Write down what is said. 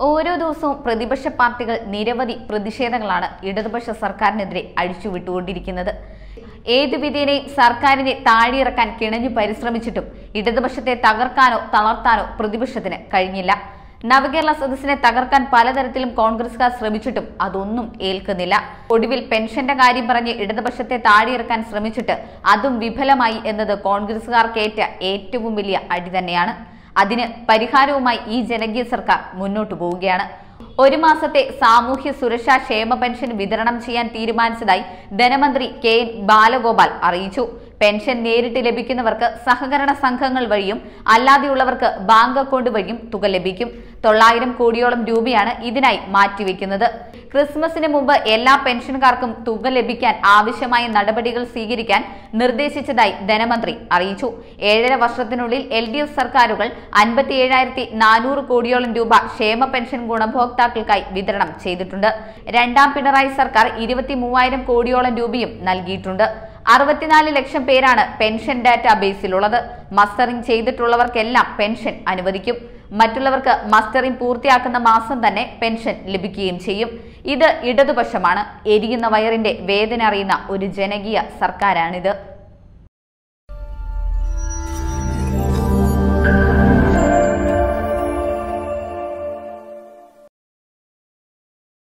ഓരോ ദിവസവും പ്രതിപക്ഷ പാർട്ടികൾ നിരവധി പ്രതിഷേധങ്ങളാണ് ഇടതുപക്ഷ സർക്കാരിനെതിരെ അഴിച്ചുവിട്ടുകൊണ്ടിരിക്കുന്നത് ഏതു വിധേനയും സർക്കാരിനെ താഴെയിറക്കാൻ കിണഞ്ഞു പരിശ്രമിച്ചിട്ടും ഇടതുപക്ഷത്തെ തകർക്കാനോ തളർത്താനോ പ്രതിപക്ഷത്തിന് കഴിഞ്ഞില്ല നവകേരള സദസ്സിനെ തകർക്കാൻ പലതരത്തിലും കോൺഗ്രസുകാർ ശ്രമിച്ചിട്ടും അതൊന്നും ഏൽക്കുന്നില്ല ഒടുവിൽ പെൻഷന്റെ കാര്യം പറഞ്ഞ് ഇടതുപക്ഷത്തെ താഴെയിറക്കാൻ ശ്രമിച്ചിട്ട് അതും വിഫലമായി എന്നത് കോൺഗ്രസുകാർക്കേറ്റ ഏറ്റവും വലിയ അടി തന്നെയാണ് അതിന് പരിഹാരവുമായി ഈ ജനകീയ സർക്കാർ മുന്നോട്ടു പോവുകയാണ് ഒരു മാസത്തെ സാമൂഹ്യ സുരക്ഷാ ക്ഷേമ പെൻഷൻ വിതരണം ചെയ്യാൻ തീരുമാനിച്ചതായി ധനമന്ത്രി കെ എൻ ബാലഗോപാൽ അറിയിച്ചു പെൻഷൻ നേരിട്ട് ലഭിക്കുന്നവർക്ക് സഹകരണ സംഘങ്ങൾ വഴിയും അല്ലാതെയുള്ളവർക്ക് ബാങ്ക് അക്കൗണ്ട് വഴിയും തുക ലഭിക്കും തൊള്ളായിരം കോടിയോളം രൂപയാണ് ഇതിനായി മാറ്റിവെക്കുന്നത് ക്രിസ്മസിന് മുമ്പ് എല്ലാ പെൻഷൻകാർക്കും തുക ലഭിക്കാൻ ആവശ്യമായ നടപടികൾ സ്വീകരിക്കാൻ നിർദ്ദേശിച്ചതായി ധനമന്ത്രി അറിയിച്ചു ഏഴര വർഷത്തിനുള്ളിൽ എൽ ഡി എഫ് സർക്കാരുകൾ അൻപത്തി ഏഴായിരത്തി നാനൂറ് കോടിയോളം രൂപ ക്ഷേമ പെൻഷൻ ഗുണഭോക്താക്കൾക്കായി വിതരണം ചെയ്തിട്ടുണ്ട് രണ്ടാം പിണറായി സർക്കാർ ഇരുപത്തി മൂവായിരം കോടിയോളം രൂപയും നൽകിയിട്ടുണ്ട് അറുപത്തിനാല് ലക്ഷം പേരാണ് പെൻഷൻ ഡാറ്റാബേസിലുള്ളത് മസ്റ്ററിംഗ് ചെയ്തിട്ടുള്ളവർക്കെല്ലാം പെൻഷൻ അനുവദിക്കും മറ്റുള്ളവർക്ക് മസ്റ്ററിംഗ് പൂർത്തിയാക്കുന്ന മാസം തന്നെ പെൻഷൻ ലഭിക്കുകയും ചെയ്യും ഇത് ഇടതുപക്ഷമാണ് എരിയുന്ന വയറിന്റെ വേദന അറിയുന്ന ഒരു ജനകീയ സർക്കാരാണിത്